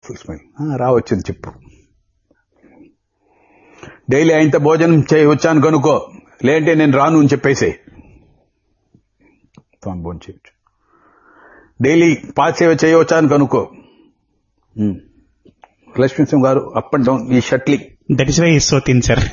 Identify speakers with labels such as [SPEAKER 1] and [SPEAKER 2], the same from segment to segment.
[SPEAKER 1] Full smile రావచ్చని చెప్పు daily ఆయనతో భోజనం చేయి వచ్చాను కనుకో లేదంటే నేను రాను అని చెప్పేసి తాను భోజనం చేయొచ్చు డైలీ పాద సేవ చేయవచ్చాను కనుకో ఉమ్. లక్ష్మీసింహ గారు అప్ అండ్ డౌన్ ఈ షట్లీ
[SPEAKER 2] that is why is so thin sir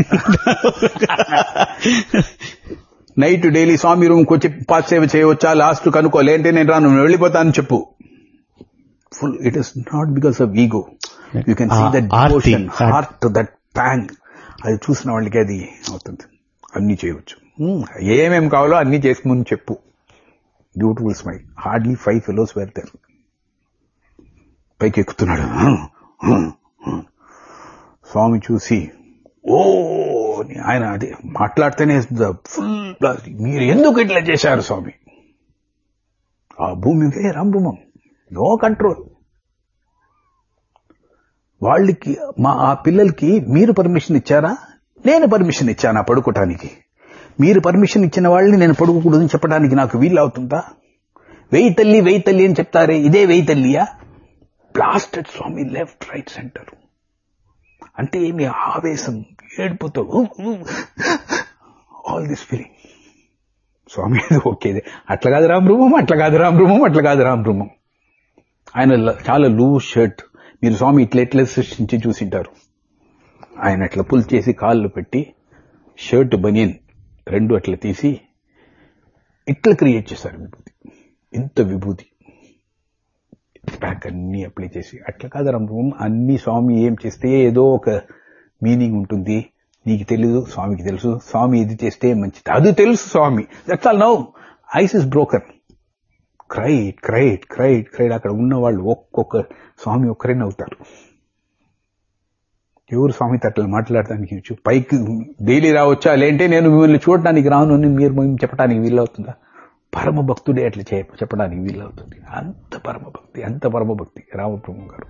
[SPEAKER 1] night daily Swami రూమ్కి వచ్చి పాద సేవ చేయవచ్చా లాస్ట్ కనుకో లేదంటే నేను రాను నేను వెళ్ళిపోతాను చెప్పు full it is not because of ego you can see
[SPEAKER 2] Ah,
[SPEAKER 1] that
[SPEAKER 2] Aarti.
[SPEAKER 1] Devotion heart that pang అది చూసిన వాళ్ళకి అది అవుతుంది అన్ని చేయవచ్చు Hmm, ఏమేం కావాలో అన్ని చేసుకుని చెప్పు beautiful smile hardly five fellows వెళ్తారు పైకి ఎక్కుతున్నాడు Hmm, hmm, hmm. స్వామి చూసి ఓ అని ఆయన అది మాట్లాడితేనే ఫుల్ మీరు ఎందుకు ఇట్లా చేశారు స్వామి ఆ భూమి వేరే రంభమం నో కంట్రోల్ వాళ్ళకి మా ఆ పిల్లలకి మీరు పర్మిషన్ ఇచ్చారా నేను పర్మిషన్ ఇచ్చానా పడుకోటానికి మీరు పర్మిషన్ ఇచ్చిన వాళ్ళని నేను పడుకోకూడదని చెప్పడానికి నాకు వీలు అవుతుందా వెయ్యి తల్లి వెయ్యి తల్లి అని చెప్తారే ఇదే వెయ్యి తల్లియా blasted Swami left right centre అంటే ఏమి ఆవేశం ఏడుపుతో ఆల్ దిస్ ఫీలింగ్ స్వామి అది ఓకే అట్లా కాదు రామ్ రూమం అట్లా కాదు రామ్ రూమం అట్లా కాదు రామ్ రూమం ఆయన ల- చాలా లూజ్ షర్ట్ మీరు స్వామి ఇట్లా ఎట్లా సృష్టించి చూసింటారు ఆయన అట్లా పుల్ చేసి కాళ్ళు పెట్టి షర్ట్ బనియన్ రెండు అట్లా తీసి ఇట్లా క్రియేట్ చేశారు విభూతి ఇంత విభూతి ప్యాక్ అన్ని అప్లై చేసి అట్లా కాదు రమ్మ అన్ని స్వామి ఏం చేస్తే ఏదో ఒక మీనింగ్ ఉంటుంది నీకు తెలీదు స్వామికి తెలుసు స్వామి ఇది చేస్తే మంచిది అది తెలుసు Swami that's all now ice is broken క్రైట్ క్రైట్ క్రైట్ క్రైట్ అక్కడ ఉన్న వాళ్ళు ఒక్కొక్క స్వామి ఒక్కరే నవ్వుతారు ఎవరు స్వామితో అట్లా మాట్లాడటానికి వచ్చు. పైకి డైలీ రావచ్చా లేంటే నేను మిమ్మల్ని చూడటానికి రాను అని మీరు మేము చెప్పడానికి వీలవుతుందా పరమ భక్తుడే అట్లా చేయ చెప్పడానికి వీలవుతుంది అంత పరమ భక్తి అంత పరమ భక్తి రామబ్రహ్మ గారు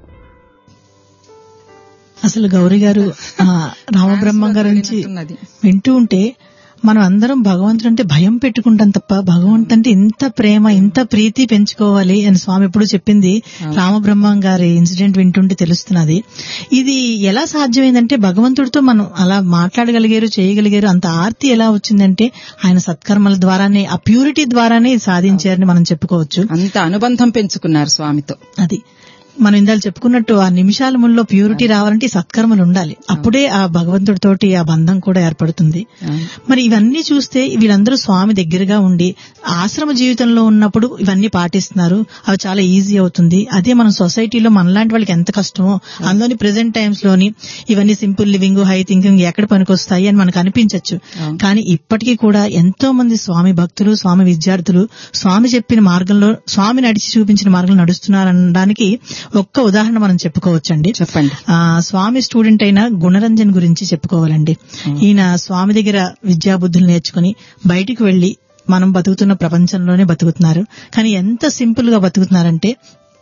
[SPEAKER 3] అసలు గౌరీ గారు ఆ, రామబ్రహ్మం గారి నుంచి
[SPEAKER 4] వింటున్నది.
[SPEAKER 3] వింటూ ఉంటే మనం అందరం భగవంతుడు అంటే భయం పెట్టుకుంటాం తప్ప భగవంతుడు అంటే ఇంత ప్రేమ ఇంత ప్రీతి పెంచుకోవాలి అని స్వామి ఎప్పుడు చెప్పింది రామబ్రహ్మం గారి ఇన్సిడెంట్ వింటుంటే తెలుస్తున్నది ఇది ఎలా సాధ్యమైందంటే భగవంతుడితో మనం అలా మాట్లాడగలిగారు చేయగలిగారు అంత ఆర్తి ఎలా వచ్చిందంటే ఆయన సత్కర్మల ద్వారానే ఆ ప్యూరిటీ ద్వారానే ఇది సాధించారని మనం చెప్పుకోవచ్చు
[SPEAKER 4] అంత అనుబంధం పెంచుకున్నారు స్వామితో
[SPEAKER 3] అది మనం ఇందాక చెప్పుకున్నట్టు ఆ నిమిషాల ముల్లో ప్యూరిటీ రావాలంటే ఈ సత్కర్మలు ఉండాలి అప్పుడే ఆ భగవంతుడితోటి ఆ బంధం కూడా ఏర్పడుతుంది మరి ఇవన్నీ చూస్తే వీళ్ళందరూ స్వామి దగ్గరగా ఉండి ఆశ్రమ జీవితంలో ఉన్నప్పుడు ఇవన్నీ పాటిస్తున్నారు అవి చాలా ఈజీ అవుతుంది అదే మనం సొసైటీలో మనలాంటి వాళ్ళకి ఎంత కష్టమో అందులోని ప్రెసెంట్ టైమ్స్ లోని ఇవన్నీ సింపుల్ లివింగ్ హై థింకింగ్ ఎక్కడ పనికొస్తాయి అని మనకు అనిపించవచ్చు కానీ ఇప్పటికీ కూడా ఎంతో మంది స్వామి భక్తులు స్వామి విద్యార్థులు స్వామి చెప్పిన మార్గంలో స్వామి నడిచి చూపించిన మార్గంలో నడుస్తున్నారనడానికి ఒక్క ఉదాహరణ మనం చెప్పుకోవచ్చండి
[SPEAKER 4] చెప్పండి
[SPEAKER 3] ఆ, స్వామి స్టూడెంట్ అయిన గుణరంజన్ గురించి చెప్పుకోవాలండి ఈయన స్వామి దగ్గర విద్యాబుద్ధులు నేర్చుకుని బయటికి వెళ్లి మనం బతుకుతున్న ప్రపంచంలోనే బతుకుతున్నారు కానీ ఎంత సింపుల్ గా బతుకుతున్నారంటే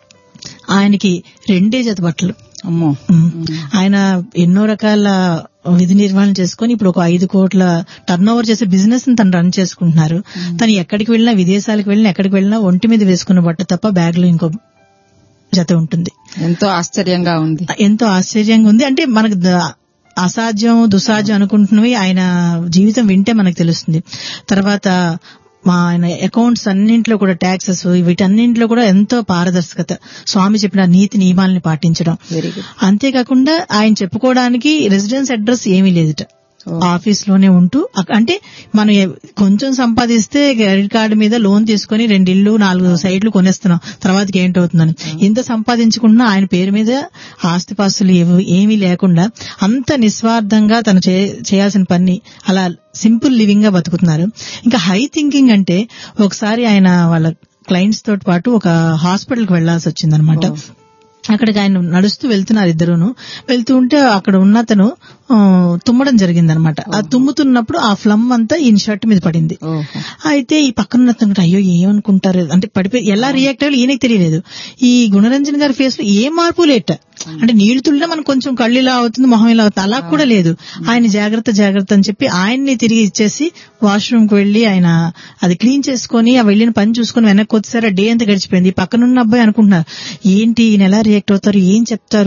[SPEAKER 3] ఆయనకి రెండే జత బట్టలు
[SPEAKER 4] అమ్మో
[SPEAKER 3] ఉమ్. ఆయన ఎన్నో రకాల విధి నిర్వహణ చేసుకుని ఇప్పుడు ఒక ఐదు కోట్ల టర్న్ ఓవర్ చేసే బిజినెస్ ని తను రన్ చేసుకుంటున్నారు తను ఎక్కడికి వెళ్ళినా విదేశాలకు వెళ్ళినా ఎక్కడికి వెళ్ళినా ఒంటి మీద వేసుకున్న బట్ట తప్ప బ్యాగ్ లో ఇంకో జత ఉంటుంది
[SPEAKER 4] ఎంతో ఆశ్చర్యంగా ఉంది
[SPEAKER 3] ఎంతో ఆశ్చర్యంగా ఉంది అంటే మనకు ద- అసాధ్యం దుసాధ్యం అనుకుంటున్నవి ఆయన జీవితం వింటే మనకు తెలుస్తుంది తర్వాత మా ఆయన అకౌంట్స్ అన్నింటిలో కూడా ట్యాక్సెస్ వీటన్నింటిలో కూడా ఎంతో పారదర్శకత స్వామి చెప్పిన నీతి నియమాలని పాటించడం
[SPEAKER 4] వెరీ గుడ్
[SPEAKER 3] అంతేకాకుండా ఆయన చెప్పుకోవడానికి రెసిడెన్స్ అడ్రస్ ఏమీ లేదుట ఆఫీస్ లోనే ఉంటూ అక్- అంటే మనం ఏ- కొంచెం సంపాదిస్తే క్రెడిట్ కార్డు మీద లోన్ తీసుకొని రెండు ఇల్లు నాలుగు సైట్లు కొనేస్తున్నాం తర్వాతకి ఏంటవుతుందని ఇంత సంపాదించుకున్నా ఆయన పేరు మీద ఆస్తిపాస్తులు ఏవి- ఏమీ లేకుండా అంత నిస్వార్థంగా తను చే- చేయాల్సిన పని అలా సింపుల్ లివింగ్ గా బతుకుతున్నారు ఇంకా హై థింకింగ్ అంటే ఒకసారి ఆయన వాళ్ళ క్లయింట్స్ తోటి పాటు ఒక హాస్పిటల్ కి వెళ్లాల్సి వచ్చిందనమాట అక్కడికి ఆయన నడుస్తూ వెళ్తున్నారు ఇద్దరును వెళ్తూ ఉంటే అక్కడ ఉన్న అతను ఆ, తుమ్మడం జరిగిందనమాట ఆ తుమ్ముతున్నప్పుడు ఆ ఫ్లమ్ అంతా ఈయన షర్ట్ మీద పడింది
[SPEAKER 4] ఓహో
[SPEAKER 3] అయితే ఈ పక్కన ఉన్న అతను కూడా, అయ్యో ఏమనుకుంటారు అంటే పడిపోయి ఎలా రియాక్ట్ అయ్యాలో ఈయనకి తెలియలేదు ఈ గుణరంజన్ గారి ఫేస్ లో ఏ మార్పు లేట అంటే నీళ్లు తుల్లినా మనకు కొంచెం కళ్ళు ఇలా అవుతుంది మొహం ఇలా అవుతుంది అలా కూడా లేదు ఆయన జాగ్రత్త జాగ్రత్త అని చెప్పి ఆయన్ని తిరిగి ఇచ్చేసి వాష్రూమ్ కి వెళ్లి ఆయన అది క్లీన్ చేసుకుని ఆ వెళ్ళిన పని చూసుకుని వెనక్కి వచ్చేసారు డే అంతా గడిచిపోయింది ఈ పక్కనున్న అబ్బాయి అనుకుంటున్నారు ఏంటి ఈయన ఎలా రియాక్ట్ అవుతారు ఏం చెప్తారు